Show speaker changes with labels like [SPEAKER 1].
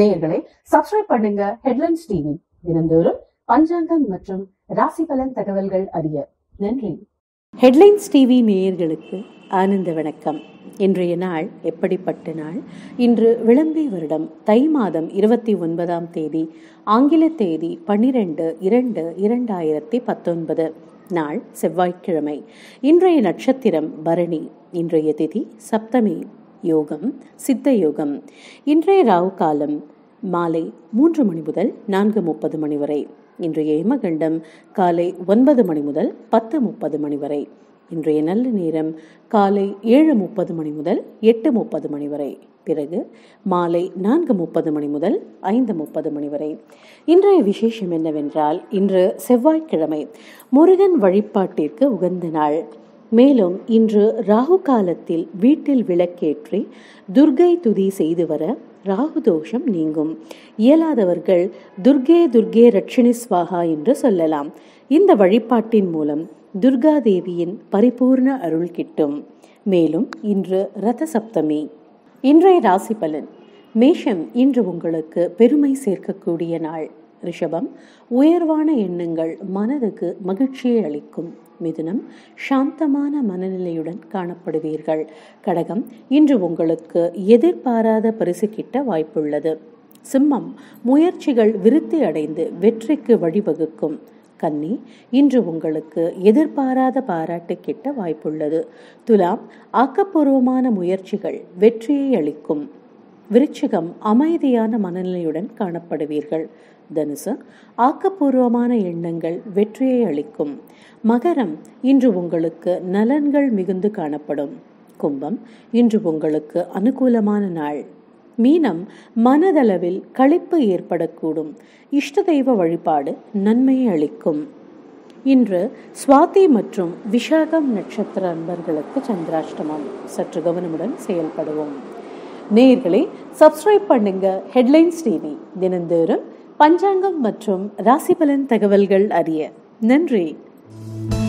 [SPEAKER 1] நேயர்களே சப்ஸ்கிரைப் பண்ணுங்க headlines TV தினந்தோறும் பஞ்சாங்கம் மற்றும் ராசி பலன் தகவல்கள் அறிய நன்றி
[SPEAKER 2] ஹெட்லைன்ஸ் டிவி நேயர்களுக்கு ஆனந்த வணக்கம் இன்றைய நாள் எப்படிப்பட்ட நாள் இன்று விளம்பி வருடம் தை மாதம் இருபத்தி ஒன்பதாம் தேதி ஆங்கில தேதி பன்னிரெண்டு இரண்டு இரண்டாயிரத்தி பத்தொன்பது நாள் செவ்வாய்க்கிழமை இன்றைய நட்சத்திரம் பரணி இன்றைய திதி சப்தமி யோகம் சித்த யோகம் இன்றைய ராவு காலம் மாலை மூன்று மணி முதல் நான்கு முப்பது மணி வரை இன்றைய இமகண்டம் காலை ஒன்பது மணி முதல் பத்து முப்பது மணி வரை இன்றைய நல்ல நேரம் காலை ஏழு முப்பது மணி முதல் எட்டு முப்பது மணி வரை பிறகு மாலை நான்கு முப்பது மணி முதல் ஐந்து முப்பது மணி வரை இன்றைய விசேஷம் என்னவென்றால் இன்று செவ்வாய்க்கிழமை முருகன் வழிபாட்டிற்கு உகந்த நாள் மேலும் இன்று ராகு காலத்தில் வீட்டில் விளக்கேற்றி துர்கை துதி செய்து வர ராகு தோஷம் நீங்கும் இயலாதவர்கள் துர்கே துர்கே ரட்சிணி ஸ்வாகா என்று சொல்லலாம் இந்த வழிபாட்டின் மூலம் துர்கா தேவியின் பரிபூர்ண அருள் கிட்டும் மேலும் இன்று ரத சப்தமி இன்றைய ராசி பலன் மேஷம் இன்று உங்களுக்கு பெருமை சேர்க்கக்கூடிய நாள் ரிஷபம் உயர்வான எண்ணங்கள் மனதுக்கு மகிழ்ச்சியை அளிக்கும் மிதுனம் சாந்தமான மனநிலையுடன் காணப்படுவீர்கள் கடகம் இன்று உங்களுக்கு எதிர்பாராத பரிசு கிட்ட வாய்ப்புள்ளது சிம்மம் முயற்சிகள் விருத்தி அடைந்து வெற்றிக்கு வழிவகுக்கும் கன்னி இன்று உங்களுக்கு எதிர்பாராத பாராட்டு கிட்ட வாய்ப்புள்ளது துலாம் ஆக்கப்பூர்வமான முயற்சிகள் வெற்றியை அளிக்கும் விருச்சிகம் அமைதியான மனநிலையுடன் காணப்படுவீர்கள் தனுசு ஆக்கப்பூர்வமான எண்ணங்கள் வெற்றியை அளிக்கும் மகரம் இன்று உங்களுக்கு நலன்கள் மிகுந்து காணப்படும் கும்பம் இன்று உங்களுக்கு அனுகூலமான நாள் மீனம் மனதளவில் களிப்பு ஏற்படக்கூடும் இஷ்ட தெய்வ வழிபாடு நன்மையை அளிக்கும் இன்று சுவாதி மற்றும் விஷாகம் நட்சத்திர அன்பர்களுக்கு சந்திராஷ்டமம் சற்று கவனமுடன் செயல்படுவோம் நேயர்களே சப்ஸ்கிரைப் பண்ணுங்க ஹெட்லைன்ஸ் டிவி தினந்தோறும் பஞ்சாங்கம் மற்றும் ராசிபலன் தகவல்கள் அறிய நன்றி